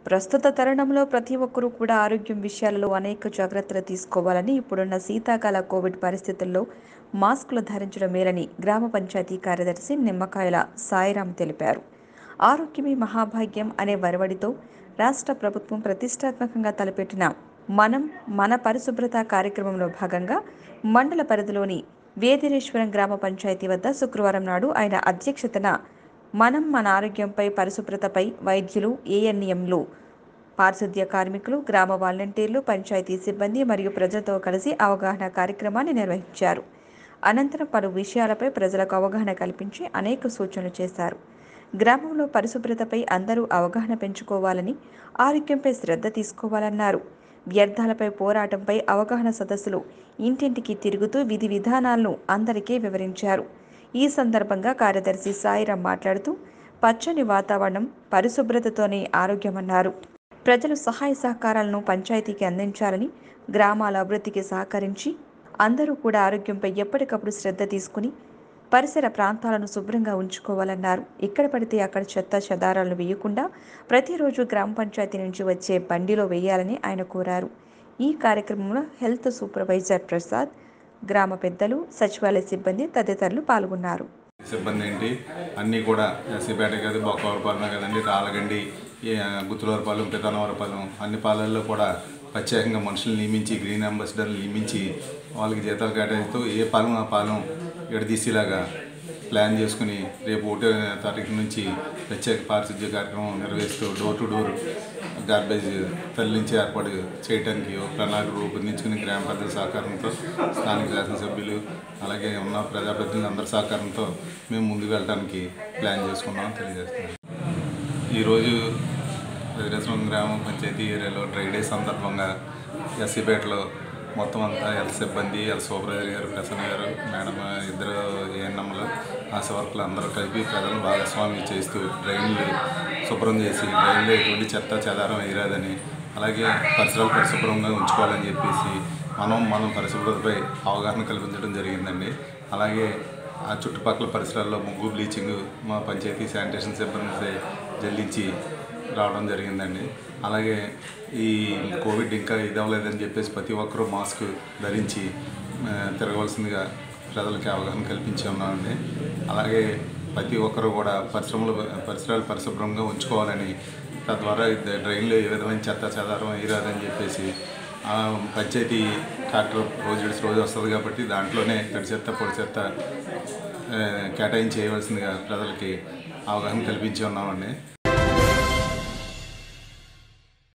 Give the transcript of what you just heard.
ప్రస్తుత తరుణంలో ప్రతి ఒక్కరూ కూడా ఆరోగ్యం విషయాలలో అనేక జాగ్రత్తలు తీసుకోవాలని ఇప్పుడున్న శీతాకాల కోవిడ్ పరిస్థితుల్లో మాస్కులు ధరించడం మేలని గ్రామ పంచాయతీ కార్యదర్శి నిమ్మకాయల సాయిరాం తెలిపారు ఆరోగ్యమే మహాభాగ్యం అనే వరవడితో రాష్ట్ర ప్రభుత్వం ప్రతిష్టాత్మకంగా తలపెట్టిన మనం మన పరిశుభ్రత కార్యక్రమంలో భాగంగా మండల పరిధిలోని వేదిరేశ్వరం గ్రామ పంచాయతీ వద్ద శుక్రవారం నాడు ఆయన అధ్యక్షతన మనం మన ఆరోగ్యంపై పరిశుభ్రతపై వైద్యులు ఏఎన్ఎంలు పారిశుద్ధ్య కార్మికులు గ్రామ వాలంటీర్లు పంచాయతీ సిబ్బంది మరియు ప్రజలతో కలిసి అవగాహన కార్యక్రమాన్ని నిర్వహించారు అనంతరం పలు విషయాలపై ప్రజలకు అవగాహన కల్పించి అనేక సూచనలు చేశారు గ్రామంలో పరిశుభ్రతపై అందరూ అవగాహన పెంచుకోవాలని ఆరోగ్యంపై శ్రద్ధ తీసుకోవాలన్నారు వ్యర్థాలపై పోరాటంపై అవగాహన సదస్సులు ఇంటింటికి తిరుగుతూ విధి విధానాలను అందరికీ వివరించారు ఈ సందర్భంగా కార్యదర్శి సాయిరాం మాట్లాడుతూ పచ్చని వాతావరణం పరిశుభ్రతతోనే ఆరోగ్యమన్నారు ప్రజలు సహాయ సహకారాలను పంచాయతీకి అందించాలని గ్రామాల అభివృద్ధికి సహకరించి అందరూ కూడా ఆరోగ్యంపై ఎప్పటికప్పుడు శ్రద్ధ తీసుకుని పరిసర ప్రాంతాలను శుభ్రంగా ఉంచుకోవాలన్నారు ఇక్కడ పడితే అక్కడ చెత్త చెదారాలను వేయకుండా ప్రతిరోజు గ్రామ పంచాయతీ నుంచి వచ్చే బండిలో వేయాలని ఆయన కోరారు ఈ కార్యక్రమంలో హెల్త్ సూపర్వైజర్ ప్రసాద్ గ్రామ పెద్దలు సచివాలయ సిబ్బంది తదితరులు పాల్గొన్నారు సిబ్బంది ఏంటి అన్నీ కూడా ఎస్సీపేట కదా బొక్కవరపాలెం కదండి రాలగండి ఈ, ఆ, గుత్తులవరపాలెం పితనవరపాలెం అన్ని పాలల్లో కూడా ప్రత్యేకంగా మనుషులు నియమించి గ్రీన్ అంబాసిడర్లు నియమించి వాళ్ళకి జీతాలు కేటాయిస్తూ ఏ పాలెం ఆ పాలెం ఎడదీసేలాగా ప్లాన్ చేసుకుని రేపు ఒకటో తారీఖు నుంచి ప్రత్యేక పారిశుద్ధ్య కార్యక్రమం నిర్వహిస్తూ డోర్ టు డోర్ గార్బేజ్ తరలించి ఏర్పాటు చేయడానికి ఒక ప్రణాళిక రూపొందించుకుని గ్రామ పెద్దల సహకారంతో స్థానిక శాసనసభ్యులు అలాగే ఉన్న ప్రజాప్రతినిధులు అందరి సహకారంతో మేము ముందుకు వెళ్ళడానికి ప్లాన్ చేసుకున్నామని తెలియజేస్తున్నాం ఈరోజు వజ్రేశ్వరం గ్రామ పంచాయతీ ఏరియాలో డ్రై డే సందర్భంగా ఎస్సీపేటలో మొత్తం అంతా హెల్త్ సిబ్బంది హెల్త్ సూపర్వైజర్ గారు ప్రసన్న గారు మేడం ఇద్దరు ఏఎన్ఎంలు ఆశా వర్కులు అందరూ కలిపి ప్రజలను భాగస్వామ్యం చేస్తూ డ్రైన్లు శుభ్రం చేసి డ్రైన్లో ఎటువంటి చెత్త చెదారం వేయరాదని అలాగే పరిసరాలు పరిశుభ్రంగా ఉంచుకోవాలని చెప్పేసి మనం మనం పరిశుభ్రతపై అవగాహన కల్పించడం జరిగిందండి అలాగే ఆ చుట్టుపక్కల పరిసరాల్లో ముగ్గు బ్లీచింగ్ మా పంచాయతీ శానిటేషన్ సిబ్బంది జల్లించి రావడం జరిగిందండి అలాగే ఈ కోవిడ్ ఇంకా ఇది అవ్వలేదని చెప్పేసి ప్రతి ఒక్కరూ మాస్క్ ధరించి ఆ, తిరగవలసిందిగా ప్రజలకి అవగాహన కల్పించి ఉన్నామండి అలాగే ప్రతి ఒక్కరూ కూడా పరిశ్రమలు పరిసరాలు పరిశుభ్రంగా ఉంచుకోవాలని తద్వారా ఇది డ్రైన్లో ఏ విధమైన చెత్త చెదారం వేయరాదని చెప్పేసి ఆ పంచాయతీ ట్రాక్టర్ రోజు విడిచి రోజు వస్తుంది కాబట్టి దాంట్లోనే తడి చెత్త పొడి చెత్త ఆ, కేటాయించి చేయవలసిందిగా ప్రజలకి అవగాహన కల్పించి ఉన్నామండి